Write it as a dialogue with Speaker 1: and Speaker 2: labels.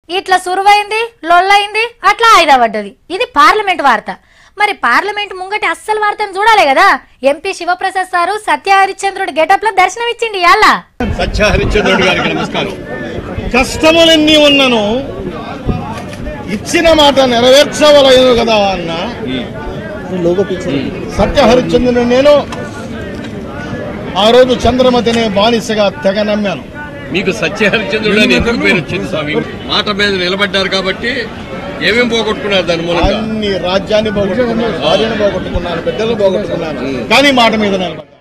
Speaker 1: ఇట్లా సురువైంది లొల్లైంది అట్లా ఆయుధ పడ్డది ఇది పార్లమెంట్ వార్త మరి పార్లమెంట్ ముంగటి అస్సలు వార్తను చూడాలి కదా ఎంపీ శివప్రసాద్ సారు సత్య హరిశ్చంద్రుడి గెటప్ లో దర్శనం ఇచ్చిండి ఇయాల
Speaker 2: సత్య హరిశ్చంద్రుడు గారికి నమస్కారం
Speaker 3: కష్టములెన్ని ఉన్నను ఇచ్చిన మాట నెరవేర్చవలయను కదా అన్న సత్య హరిశ్చంద్రుని నేను ఆ రోజు చంద్రమతినే బానిసగా తెగ నమ్మాను
Speaker 2: మీకు సత్య హరిశ్చంద్రుడు అని ఎందుకు పేరు వచ్చింది స్వామి మాట మీద నిలబడ్డారు కాబట్టి ఏమేం పోగొట్టుకున్నారు దాని మూలంగా
Speaker 3: అన్ని రాజ్యాన్ని పోగొట్టుకున్నాను భార్యను పోగొట్టుకున్నాను బిడ్డలు పోగొట్టుకున్నాను కానీ మాట మీద నిలబడ్డాను